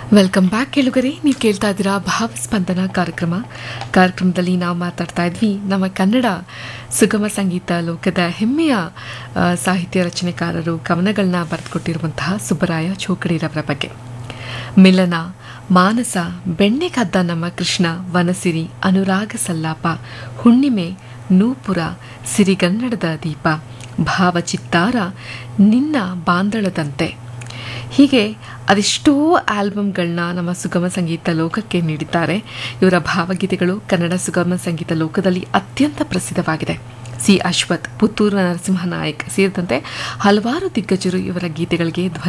welcome back ಕೇಳುಗರೆ ನೀವು ಕೇಳ್ತಾ ಇದ್ದೀರಾ ಭಾವಸ್ಪಂದನ ಕಾರ್ಯಕ್ರಮ ಕಾರ್ಯಕ್ರಮದಲ್ಲಿ ನಾವು ಮಾತಾಡ್ತಾ ಇದ್ವಿ ನಮ್ಮ ಕನ್ನಡ ಸುಗಮ ಸಂಗೀತ ಲೋಕದ ಹೆಮ್ಮೆಯ ಆ, ಸಾಹಿತ್ಯ ರಚನೆಕಾರರು ಕವನಗಳನ್ನ ಬರೆದುಕೊಟ್ಟಿರುವಂತಹ ಸುಬ್ಬರಾಯ ಚೋಕಡಿರವರ ಬಗ್ಗೆ ಮಿಲನ ಮಾನಸ ಬೆಣ್ಣೆ ಕದ್ದ ನಮ್ಮ ಕೃಷ್ಣ ವನಸಿರಿ ಅನುರಾಗ ಸಲ್ಲಾಪ ಹುಣ್ಣಿಮೆ ನೂಪುರ ಸಿರಿಗನ್ನಡದ ದೀಪ ಭಾವಚಿತ್ತಾರ ನಿನ್ನ ಬಾಂದಳದಂತೆ ಹೀಗೆ ಅದೆಷ್ಟೋ ಆಲ್ಬಮ್ಗಳನ್ನ ನಮ್ಮ ಸುಗಮ ಸಂಗೀತ ಲೋಕಕ್ಕೆ ನೀಡಿದ್ದಾರೆ ಇವರ ಭಾವಗೀತೆಗಳು ಕನ್ನಡ ಸುಗಮ ಸಂಗೀತ ಲೋಕದಲ್ಲಿ ಅತ್ಯಂತ ಪ್ರಸಿದ್ಧವಾಗಿದೆ ಸಿ ಅಶ್ವಥ್ ಪುತ್ತೂರು ನರಸಿಂಹ ನಾಯಕ್ ಸೇರಿದಂತೆ ಹಲವಾರು ದಿಗ್ಗಜರು ಇವರ ಗೀತೆಗಳಿಗೆ ಧ್ವನಿ